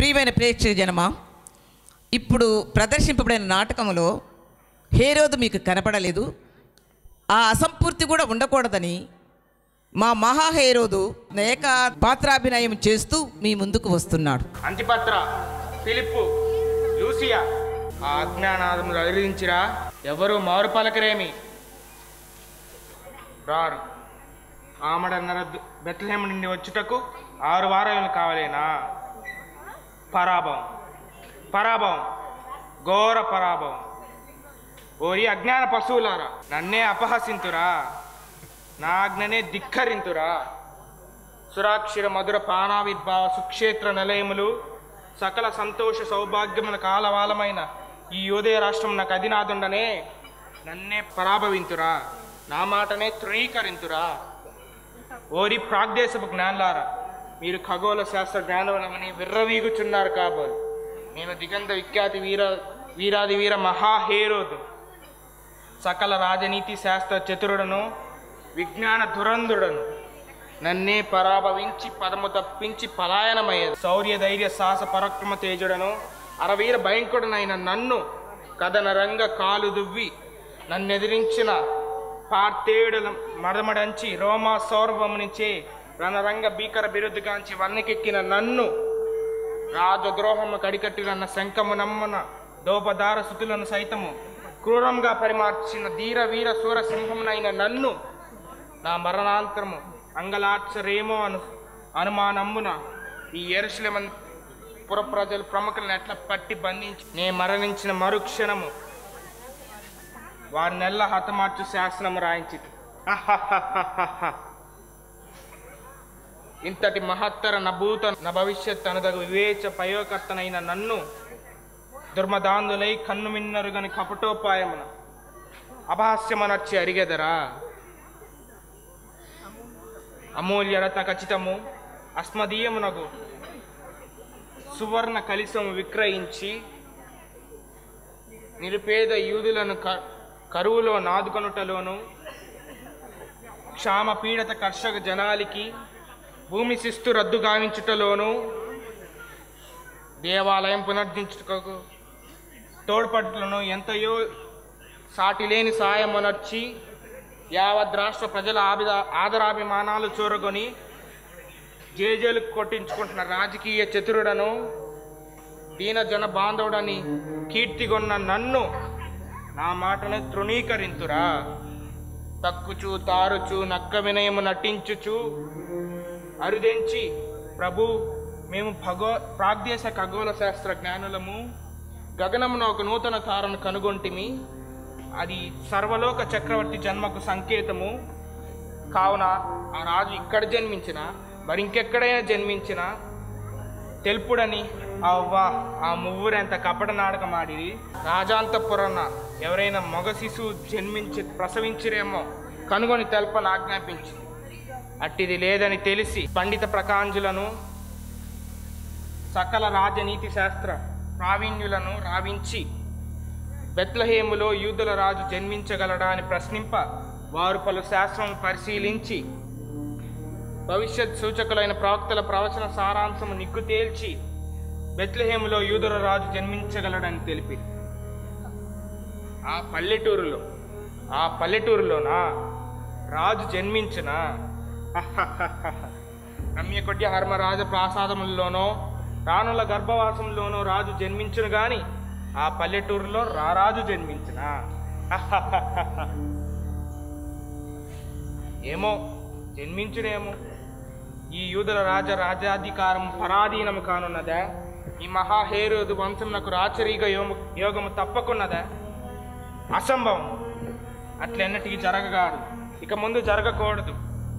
ప్రియమైన ప్రేక్షక జనమా ఇప్పుడు ప్రదర్శింపబడిన నాటకములో హేరోదు మీకు కనపడలేదు ఆ అసంపూర్తి కూడా ఉండకూడదని మా మహా హేరోదు ఏక పాత్రాభినయం చేస్తూ మీ ముందుకు వస్తున్నాడు అంతిపత్ర ఫిలిప్పు లూసియా ఆ అజ్ఞానాదములు అదిరించిరా ఎవరు మారు పలకరేమి రారు ఆమడన్నర బెత్లహేమ నుండి వచ్చుటకు ఆరు వారాలు కావాలేనా పరాభవం పరాభవం ఘోర పరాభవం ఓరి అజ్ఞాన పశువులారా నన్నే అపహసింతురా నా ఆజ్ఞనే ధిక్కరింతురా సురాక్షర మధుర పానావిద్భావ సుక్షేత్ర నిలయములు సకల సంతోష సౌభాగ్యముల కాలవాలమైన ఈ యోదయ రాష్ట్రం నాకు అధినాదుండనే నన్నే పరాభవింతురా నా మాటనే తృణీకరింతురా ఓరి ప్రాగ్దేశపు జ్ఞానులారా మీరు ఖగోళ శాస్త్ర జ్ఞానవలమని విర్రవీగుచున్నారు కాబోలు నేను దిగంత విఖ్యాతి వీర వీరాది వీర మహాహేరోదు సకల రాజనీతి శాస్త్ర చతురుడను విజ్ఞాన దురంధుడను నన్నే పరాభవించి పదము తప్పించి పలాయనమయ్యేది శౌర్య ధైర్య సాహస పరాక్రమ తేజుడను అరవీర భయంకుడనైన నన్ను కథన రంగ కాలు దువ్వి నన్నెదిరించిన పార్తేడుల మడమడంచి రోమా సౌరభమునిచే రణరంగ భీకర బిరుదుగాంచి వన్నెకెక్కిన నన్ను రాజద్రోహము కడికట్టిరన్న శంఖము నమ్మన దోపదార సుతులను సైతము క్రూరంగా పరిమార్చిన ధీర వీర సూర సింహమునైన నన్ను నా మరణాంతరము అంగలార్చరేమో అను అనుమానమ్మున ఈ ఎరుసలేమ పుర ప్రజలు ప్రముఖులను ఎట్లా పట్టి బంధించి నే మరణించిన మరుక్షణము వారినెల్ల హతమార్చు శాసనము రాయించింది ఇంతటి మహత్తర నభూత న భవిష్యత్ అనదగు వివేచ పయోకర్తనైన నన్ను దుర్మదాంధులై కన్ను మిన్నరుగని కపటోపాయమున అపహాస్యమనర్చి అరిగెదరా అమూల్యరత ఖచ్చితము అస్మదీయమునగు సువర్ణ కలిసము విక్రయించి నిరుపేద యూదులను క- కరువులో నాదుకొనుటలోను క్షామ పీడత కర్షక జనాలికి భూమి శిస్తు రద్దు గావించుటలోను దేవాలయం పునర్జించుటకు తోడ్పడులను ఎంతయో సాటిలేని సాయమునర్చి యావత్ రాష్ట్ర ప్రజల ఆవిద ఆదరాభిమానాలు చూరగొని జేజేలు కొట్టించుకుంటున్న రాజకీయ చతురుడను దీన జన బాంధవుడని కీర్తిగొన్న నన్ను నా మాటను తృణీకరింతురా తక్కుచు తారుచు నక్క వినయము నటించుచు అరుదెంచి ప్రభు మేము భగో ప్రాగ్దేశ ఖగోళ శాస్త్ర జ్ఞానులము గగనమున ఒక నూతన తారను కనుగొంటిమి అది సర్వలోక చక్రవర్తి జన్మకు సంకేతము కావున ఆ రాజు ఇక్కడ జన్మించిన మరి ఇంకెక్కడైనా జన్మించిన తెలుపుడని అవ్వ ఆ మువ్వురెంత కపట నాటకం ఆడిరి రాజాంతపురన ఎవరైనా మగ శిశువు జన్మించి ప్రసవించిరేమో కనుగొని తెల్పని ఆజ్ఞాపించింది అట్టిది లేదని తెలిసి పండిత ప్రకాంజులను సకల రాజనీతి శాస్త్ర ప్రావీణ్యులను రావించి బెత్లహేములో యూదుల రాజు జన్మించగలడా అని ప్రశ్నింప వారు పలు శాస్త్రం పరిశీలించి భవిష్యత్ సూచకులైన ప్రవక్తల ప్రవచన సారాంశము నిగ్గు తేల్చి బెత్లహేములో యూదుల రాజు జన్మించగలడని తెలిపి ఆ పల్లెటూరులో ఆ పల్లెటూరులోనా రాజు జన్మించిన రమ్య కొట్టి హర్మరాజ ప్రాసాదముల్లోనో రాణుల గర్భవాసంలోనో రాజు జన్మించును గాని ఆ పల్లెటూరులో రారాజు జన్మించిన ఏమో జన్మించునేమో ఈ యూదుల రాజ రాజాధికారం పరాధీనము కానున్నదా ఈ మహాహేరోదు వంశమునకు రాచరీగ యోము యోగము తప్పకున్నదా అసంభవం అట్లెన్నటికి జరగగాదు ఇక ముందు జరగకూడదు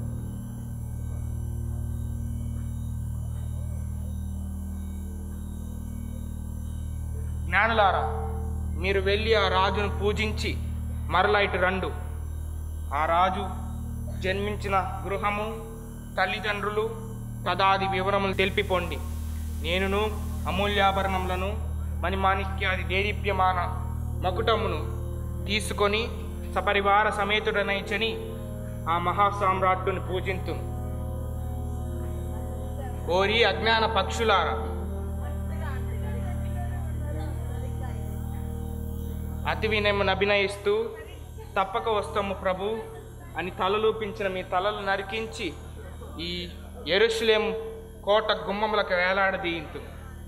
జ్ఞానులారా మీరు వెళ్ళి ఆ రాజును పూజించి మరలా ఇటు రండు ఆ రాజు జన్మించిన గృహము తల్లిదండ్రులు తదాది వివరములు తెలిపిపోండి నేనును అమూల్యాభరణములను మణిమాణిక్యాది దేదీప్యమాన మకుటమును తీసుకొని సపరివార సమేతుడనైచని ఆ మహాసామ్రాట్టుని పూజింతును ఓరి అజ్ఞాన పక్షులారా అతి వినయమును అభినయిస్తూ తప్పక వస్తాము ప్రభు అని తలలూపించిన మీ తలలు నరికించి ఈ ఎరుషులేం కోట గుమ్మములకు వేలాడదీయింతు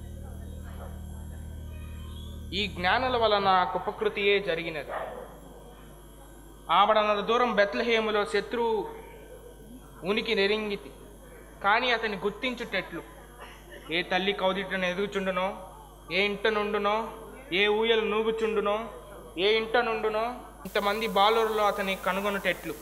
ఈ జ్ఞానుల వలన నాకు ఉపకృతియే జరిగినది ఆవిడన్నర దూరం బెత్లహేములో శత్రువు ఉనికి నెరింగితి కానీ అతని గుర్తించుటెట్లు ఏ తల్లి కౌదిటను ఎదుగుచుండునో ఏ ఇంట నుండునో ఏ ఊయలు నూగుచుండునో ఏ ఇంట నుండునో ఇంతమంది బాలురులో అతని కనుగొనుటెట్లు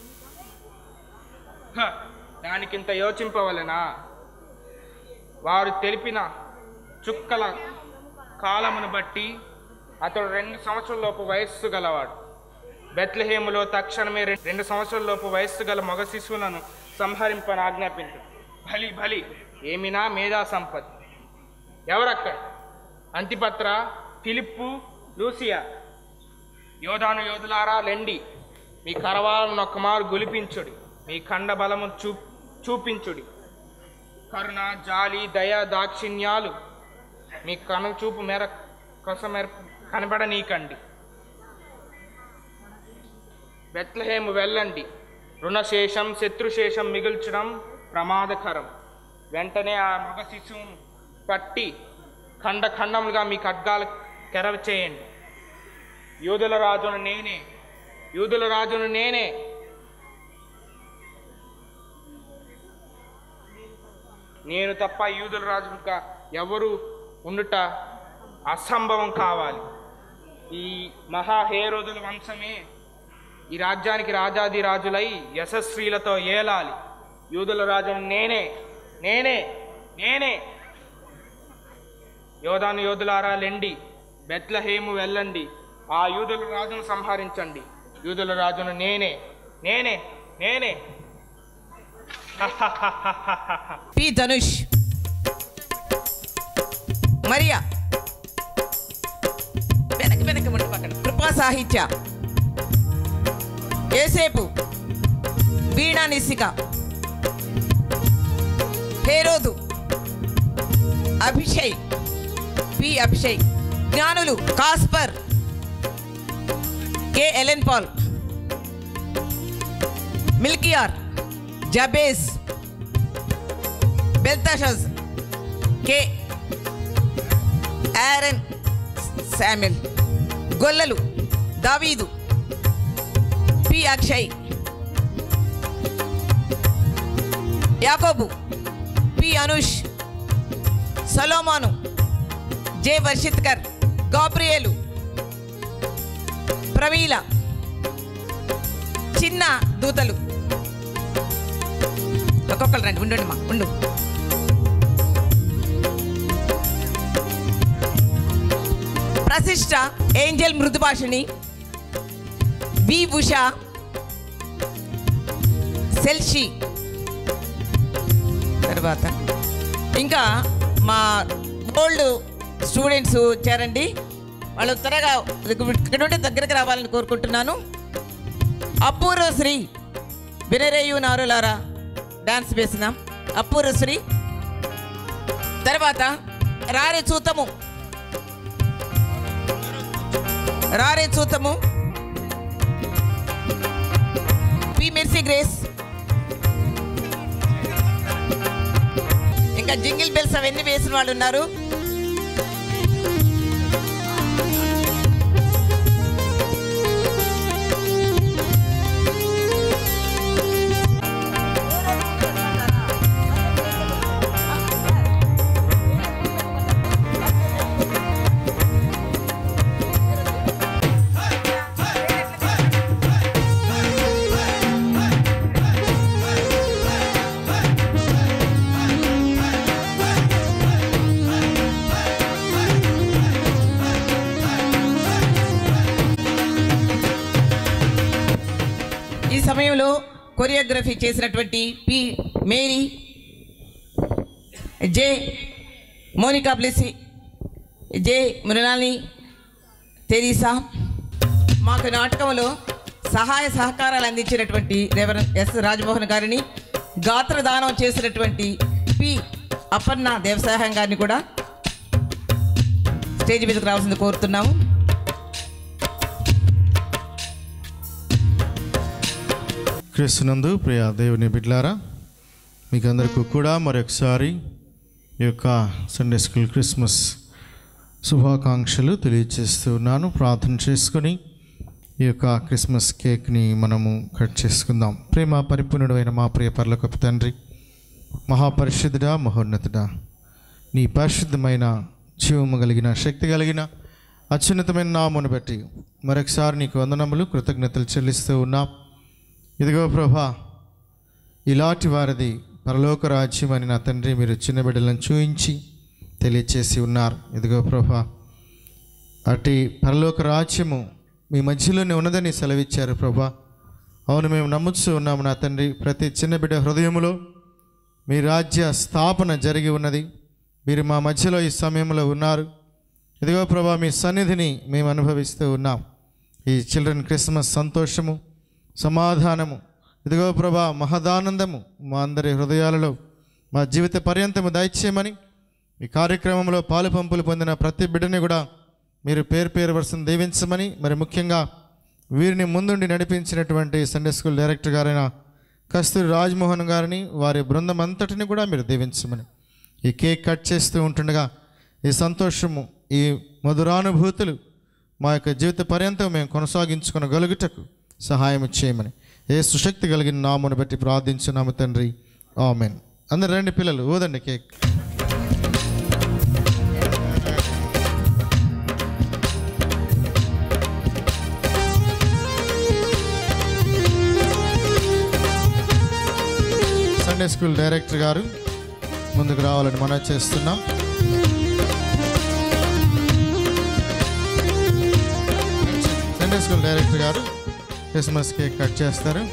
హ, దానికింత యోచింపవలెనా వారు తెలిపిన చుక్కల కాలమును బట్టి అతడు రెండు సంవత్సరాలలోపు వయస్సు గలవాడు బెత్లహేములో తక్షణమే రె- రెండు సంవత్సరాలలోపు వయస్సు గల మగ శిశువులను సంహరింపని ఆజ్ఞాపించు బలి బలి ఏమినా మేధా సంపత్ ఎవరక్కడ అంతిపత్ర ఫిలిప్పు లూసియా యోధాను యోధులారా లెండి మీ కరవాలను ఒక్కమారు గులిపించుడి మీ ఖండ బలము చూ చూపించుడి కరుణ జాలి దయ దాక్షిణ్యాలు మీ కను చూపు మేర కొసమెర కనబడనీకండి బెత్లహేము వెళ్ళండి రుణశేషం శత్రుశేషం మిగుల్చడం ప్రమాదకరం వెంటనే ఆ మగ శిశువును పట్టి ఖండ ఖండములుగా మీ ఖడ్గాలు కెరవ చేయండి యూదుల రాజును నేనే యూదుల రాజును నేనే నేను తప్ప యూదుల రాజు ఇంకా ఎవరు ఉండుట అసంభవం కావాలి ఈ మహాహేరోదుల వంశమే ఈ రాజ్యానికి రాజాది రాజులై యశస్వీలతో ఏలాలి యూదుల రాజును నేనే నేనే నేనే యోధాను యోధులారా లెండి బెత్లహేము వెళ్ళండి ఆ యూదుల రాజును సంహరించండి యూదుల రాజును నేనే నేనే నేనే పి ధనుష్ మరియా వెనక వెనక ఉండి పక్కన కృపా సాహిత్య ఏసేపు వీణా నిసిక హేరోదు అభిషేక్ పి అభిషేక్ జ్ఞానులు Caspar K Allen Paul Melchior Jabez Balthazar K Aaron Samuel గొల్లలు దావీదు పి అక్షయ్ యాకోబు పి అనుష్ సలోమాను జే వర్షిత్కర్ గాబ్రియేలు ప్రవీల చిన్న దూతలు ఒక్కొక్కరు రండి ఉండండి మా ఉండు ప్రతిష్ట ఏంజల్ మృదుభాషిణి బి ఉషా సెల్షి తర్వాత ఇంకా మా ఓల్డ్ స్టూడెంట్స్ వచ్చారండి వాళ్ళు త్వరగా ఇక్కడ నుండి దగ్గరకు రావాలని కోరుకుంటున్నాను అపూర్వ శ్రీ వినరేయు నారులారా డాన్స్ వేసిన అపూర్వ శ్రీ తర్వాత రారే చూతము రారే చూతము పి మెర్సీ గ్రేస్ ఇంకా జింగిల్ బెల్స్ అవన్నీ వేసిన వాళ్ళు ఉన్నారు ఈ సమయంలో కొరియోగ్రఫీ చేసినటువంటి P Mary J Monica Blessy J Mrunali Teresa మాకు నాటకంలో సహాయ సహకారాలు అందించినటువంటి రెవరెన్ ఎస్ రాజమోహన్ గారిని గాత్రదానం చేసినటువంటి పి అపర్ణ దేవసాయం గారిని కూడా స్టేజ్ మీదకి రావాల్సింది కోరుతున్నాము క్రీస్తునందు ప్రియ దేవుని బిడ్లారా మీకు అందరికీ కూడా మరొకసారి ఈ యొక్క సండే స్కూల్ క్రిస్మస్ శుభాకాంక్షలు తెలియజేస్తూ ఉన్నాను ప్రార్థన చేసుకొని ఈ యొక్క క్రిస్మస్ కేక్ని మనము కట్ చేసుకుందాం ప్రేమ పరిపూర్ణుడు అయిన మా ప్రియ పర్లకపు తండ్రి మహాపరిశుద్ధుడా మహోన్నతుడా నీ పరిశుద్ధమైన జీవము కలిగిన శక్తి కలిగిన అత్యున్నతమైన నామను బట్టి మరొకసారి నీకు వందనములు కృతజ్ఞతలు చెల్లిస్తూ ఉన్నాం ఇదిగో ప్రభా ఇలాంటి వారిది పరలోక రాజ్యం అని నా తండ్రి మీరు చిన్న బిడ్డలను చూయించి తెలియచేసి ఉన్నారు ఇదిగో ప్రభా అటు పరలోక రాజ్యము మీ మధ్యలోనే ఉన్నదని సెలవిచ్చారు ప్రభా అవును మేము నమ్ముతూ ఉన్నాము నా తండ్రి ప్రతి చిన్న బిడ్డ హృదయములో మీ రాజ్య స్థాపన జరిగి ఉన్నది మీరు మా మధ్యలో ఈ సమయంలో ఉన్నారు ఇదిగో ప్రభా మీ సన్నిధిని మేము అనుభవిస్తూ ఉన్నాం ఈ చిల్డ్రన్ క్రిస్మస్ సంతోషము సమాధానము ఇదిగో ప్రభా మహదానందము మా అందరి హృదయాలలో మా జీవిత పర్యంతము దయచేయమని ఈ కార్యక్రమంలో పాలు పంపులు పొందిన ప్రతి బిడ్డని కూడా మీరు పేరు పేరు వరుసను దీవించమని మరి ముఖ్యంగా వీరిని ముందుండి నడిపించినటువంటి సండే స్కూల్ డైరెక్టర్ గారైన కస్తూరి రాజ్మోహన్ గారిని వారి బృందం అంతటిని కూడా మీరు దీవించమని ఈ కేక్ కట్ చేస్తూ ఉంటుండగా ఈ సంతోషము ఈ మధురానుభూతులు మా యొక్క జీవిత పర్యంతం మేము కొనసాగించుకునగలుగుటకు సహాయం చేయమని ఏ సుశక్తి కలిగిన నామును బట్టి ప్రార్థించున్నాము తండ్రి ఆమెన్ అందరు రండి పిల్లలు ఊదండి కేక్ సండే స్కూల్ డైరెక్టర్ గారు ముందుకు రావాలని మనం చేస్తున్నాం సండే స్కూల్ డైరెక్టర్ గారు క్రిస్మస్ కేక్ కట్ చేస్తారు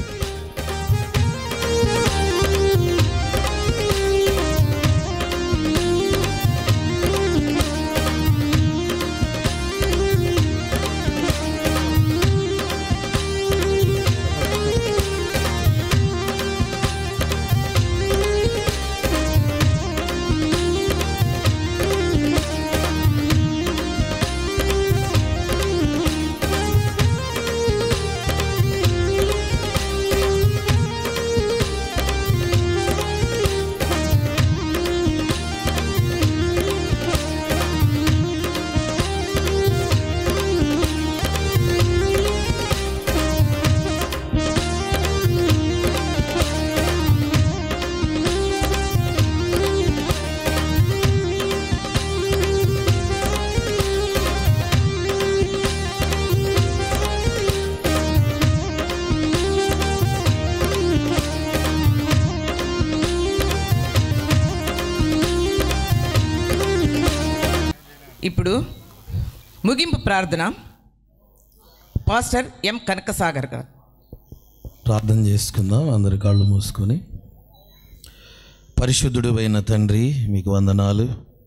ఇప్పుడు ముగింపు ప్రార్థన పాస్టర్ ఎం కనకసాగర్ గారు ప్రార్థన చేసుకుందాం అందరి కాళ్ళు మూసుకొని పరిశుద్ధుడు అయిన తండ్రి మీకు వందనాలు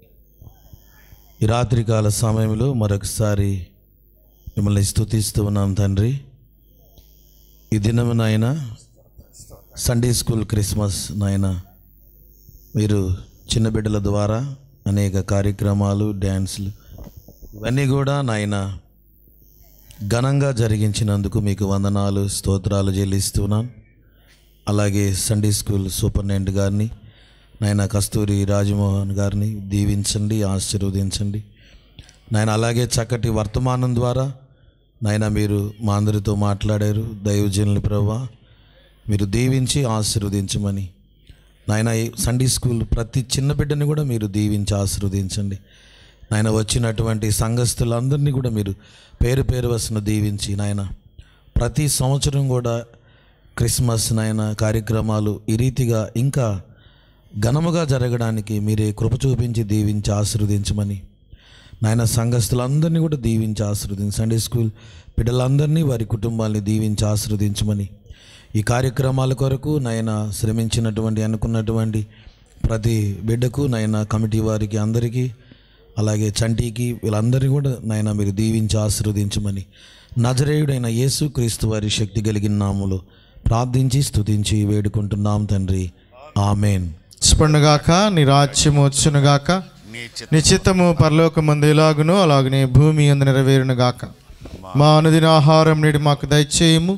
ఈ రాత్రికాల సమయంలో మరొకసారి మిమ్మల్ని స్తుతిస్తూ ఉన్నాం తండ్రి ఈ దినము నాయన సండే స్కూల్ క్రిస్మస్ నాయన మీరు చిన్న బిడ్డల ద్వారా అనేక కార్యక్రమాలు డ్యాన్సులు ఇవన్నీ కూడా నాయన ఘనంగా జరిగించినందుకు మీకు వందనాలు స్తోత్రాలు చెల్లిస్తున్నాను అలాగే సండే స్కూల్ సూపరింటెండెంట్ గారిని నాయన కస్తూరి రాజమోహన్ గారిని దీవించండి ఆశీర్వదించండి నాయన అలాగే చక్కటి వర్తమానం ద్వారా నాయన మీరు మా అందరితో మాట్లాడారు దైవజనులు ప్రభా మీరు దీవించి ఆశీర్వదించమని నాయన ఈ సండే స్కూల్ ప్రతి చిన్న బిడ్డని కూడా మీరు దీవించి ఆశీర్వదించండి నాయన వచ్చినటువంటి సంఘస్థులందరినీ కూడా మీరు పేరు పేరు వస్తున్న దీవించి నాయన ప్రతి సంవత్సరం కూడా క్రిస్మస్ నాయన కార్యక్రమాలు ఈ రీతిగా ఇంకా ఘనముగా జరగడానికి మీరే కృప చూపించి దీవించి ఆశీర్వదించమని నాయన సంఘస్థులందరినీ కూడా దీవించి ఆశీర్వదించి సండే స్కూల్ బిడ్డలందరినీ వారి కుటుంబాల్ని దీవించి ఆశీర్వదించమని ఈ కార్యక్రమాల కొరకు నాయన శ్రమించినటువంటి అనుకున్నటువంటి ప్రతి బిడ్డకు నాయన కమిటీ వారికి అందరికీ అలాగే చంటీకి వీళ్ళందరినీ కూడా నాయన మీరు దీవించి ఆశీర్వదించమని నజరేయుడైన యేసు క్రీస్తు వారి శక్తి కలిగిన నాములు ప్రార్థించి స్తుతించి వేడుకుంటున్నాం తండ్రి ఆమెన్ స్పండుగాక నీ రాజ్యము వచ్చునుగాక నీ చిత్తము పరలోకమందు ఎలాగునో అలాగనే భూమి అందు నెరవేరునుగాక మా అనుదిన ఆహారం నేడు మాకు దయచేయము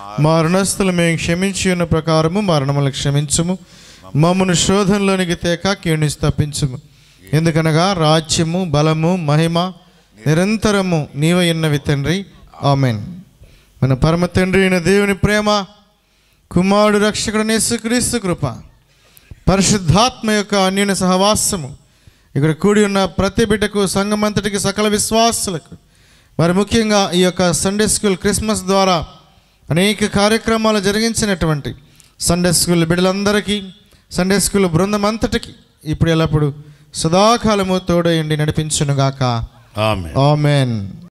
మా రుణస్థులు మేము క్షమించి ఉన్న ప్రకారము మరణములు క్షమించుము మమ్మను శోధనలోనికి తేక కీణి తప్పించుము ఎందుకనగా రాజ్యము బలము మహిమ నిరంతరము నీవయున్నవి తండ్రి ఆమెన్ మన పరమ తండ్రి అయిన దేవుని ప్రేమ కుమారుడు రక్షకుడు యేసుక్రీస్తు కృప పరిశుద్ధాత్మ యొక్క అన్యున సహవాసము ఇక్కడ కూడి ఉన్న ప్రతి బిడ్డకు సంఘమంతటికి సకల విశ్వాసులకు మరి ముఖ్యంగా ఈ యొక్క సండే స్కూల్ క్రిస్మస్ ద్వారా అనేక కార్యక్రమాలు జరిగించినటువంటి సండే స్కూల్ బిడ్డలందరికీ సండే స్కూల్ బృందం అంతటికి ఇప్పుడు ఎల్లప్పుడు సదాకాలము తోడయండి నడిపించునుగాక ఆమె ఆమెన్